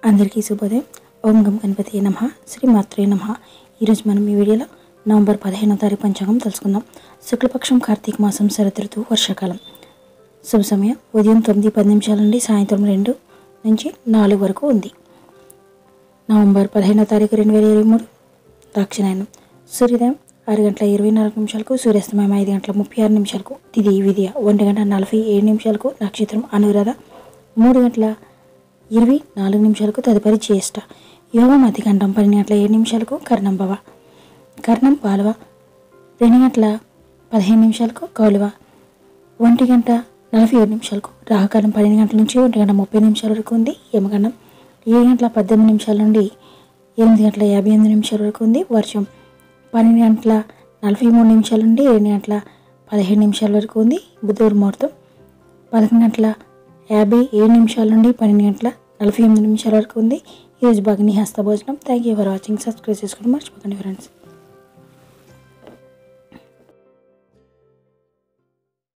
అందరికీ శుభోదయం ఓం గం గణపతి నమ శ్రీ మాత్రే నమ ఈరోజు మనం ఈ వీడియోలో నవంబర్ పదిహేనో తారీఖు పంచాంగం తెలుసుకుందాం శుక్లపక్షం కార్తీక మాసం శరదృతువు వర్షాకాలం శుభ సమయం ఉదయం తొమ్మిది పది నిమిషాల నుండి సాయంత్రం రెండు నుంచి నాలుగు వరకు ఉంది నవంబర్ పదిహేనో తారీఖు రెండు వేల ఇరవై మూడు దాక్షిణాయనం సూర్యోదయం ఆరు గంటల ఇరవై నాలుగు నిమిషాలకు సూర్యాస్తమయం ఐదు గంటల ముప్పై ఆరు నిమిషాలకు తిది విధియ ఒంటి గంట నలభై ఏడు నిమిషాలకు నక్షత్రం అనురాధ మూడు గంటల ఇరవై నాలుగు నిమిషాలకు తదుపరి జ్యేష్ఠ యోగం అతిగంఠం పన్నెండు గంటల ఏడు నిమిషాలకు కర్ణం భవ కర్ణం పాలవ రెండు గంటల పదిహేను నిమిషాలకు కౌలువ ఒంటి గంట నలభై ఏడు నిమిషాలకు రాహకాలం పన్నెండు గంటల నుంచి ఒంటి గంట ముప్పై నిమిషాల వరకు ఉంది యమగండం ఏడు గంటల పద్దెనిమిది నిమిషాల నుండి ఎనిమిది గంటల యాభై ఎనిమిది నిమిషాల వరకు ఉంది వర్షం పన్నెండు గంటల నలభై మూడు నిమిషాల నుండి ఏడు గంటల పదిహేడు నిమిషాల వరకు ఉంది బుధవారం ముహూర్తం పదకొండు గంటల యాభై ఏడు నిమిషాల నుండి పన్నెండు గంటల నలభై ఎనిమిది నిమిషాల వరకు ఉంది ఈరోజు Bhagini Hasta Bhojanam thank you for watching subscribe చేసుకోవడం మర్చిపోకండి ఫ్రెండ్స్